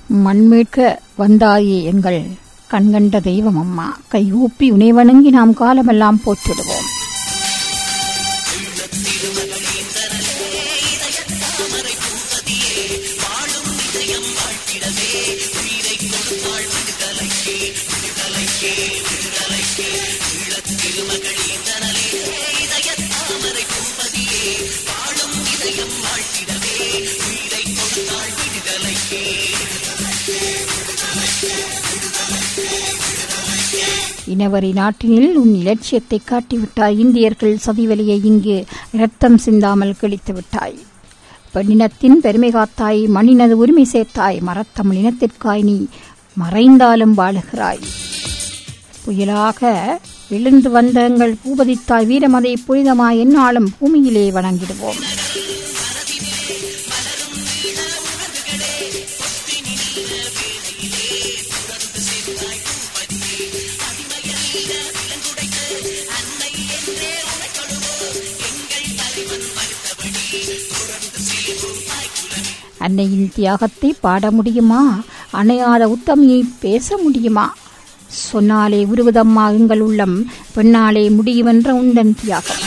மண்மீட்க வந்தாயே எங்கள் கண்கண்ட தெய்வம் அம்மா கையூப்பி உனை வணங்கி நாம் காலமெல்லாம் போற்றிடுவோம் இனவரி நாட்டினில் உன் இலட்சியத்தை காட்டிவிட்டாய் இந்தியர்கள் சதிவலியை இங்கு இரத்தம் சிந்தாமல் கிழித்து விட்டாய் பெண்ணினத்தின் பெருமை காத்தாய் மண்ணினது உரிமை சேர்த்தாய் மரத்தமிழ் இனத்திற்காய் நீ மறைந்தாலும் வாழுகிறாய் புயலாக விழுந்து வந்த எங்கள் பூபதித்தாய் வீரமதை புனிதமாய் எந்நாளும் பூமியிலே வணங்கிடுவோம் அன்னையின் தியாகத்தை பாட முடியுமா அணையாத உத்தமியை பேச முடியுமா சொன்னாலே உருவதம்மா எங்கள் உள்ளம் பெண்ணாலே முடியுமென்ற உந்தன் தியாகம்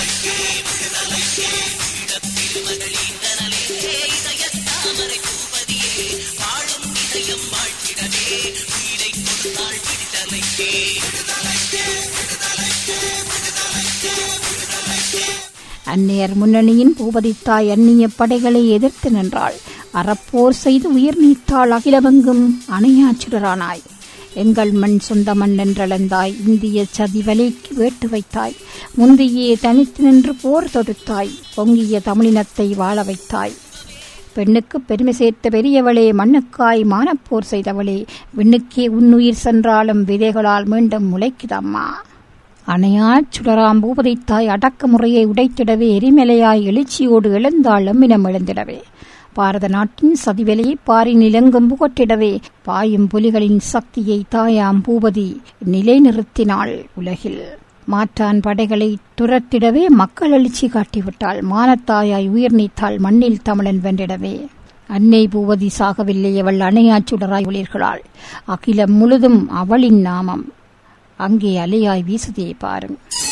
அன்னையர் முன்னணியின் பூபதித்தாய் அந்நிய படைகளை எதிர்த்து நின்றாள் அறப்போர் செய்து உயிர் நீத்தாள் அகிலமெங்கும் அணையாச்சுடரானாய் எங்கள் மண் சொந்த மண் என்றளந்தாய் இந்திய சதி வலைக்கு வேட்டு வைத்தாய் முந்தியே தனித்து நின்று போர் தொடுத்தாய் பொங்கிய தமிழினத்தை வாழ வைத்தாய் பெண்ணுக்கு பெருமை சேர்த்த பெரியவளே மண்ணுக்காய் மானப்போர் செய்தவளே விண்ணுக்கே உன்னுயிர் சென்றாலும் விதைகளால் மீண்டும் முளைக்குதம்மா அணையாச் சுடராம் பூபதித்தாய் அடக்க முறையை உடைத்திடவே எரிமலையாய் எழுச்சியோடு எழுந்தாள் எம்மினம் எழுந்திடவே பாரத நாட்டின் சதிவெளியை பாரி நிலங்கும் புகட்டிடவே பாயும் புலிகளின் சக்தியை தாயாம் பூபதி நிலைநிறுத்தினாள் உலகில் மாற்றான் படைகளை துரத்திடவே மக்கள் எழுச்சி காட்டிவிட்டாள் மானத்தாயாய் உயிர் நீத்தாள் மண்ணில் தமிழன் வென்றிடவே அன்னை பூவதி சாகவில்லை அவள் அணையாச்சுடராய் ஒளிர்களாள் அகிலம் முழுதும் அவளின் நாமம் அங்கே அலையாய் வீசுதே பாருங்க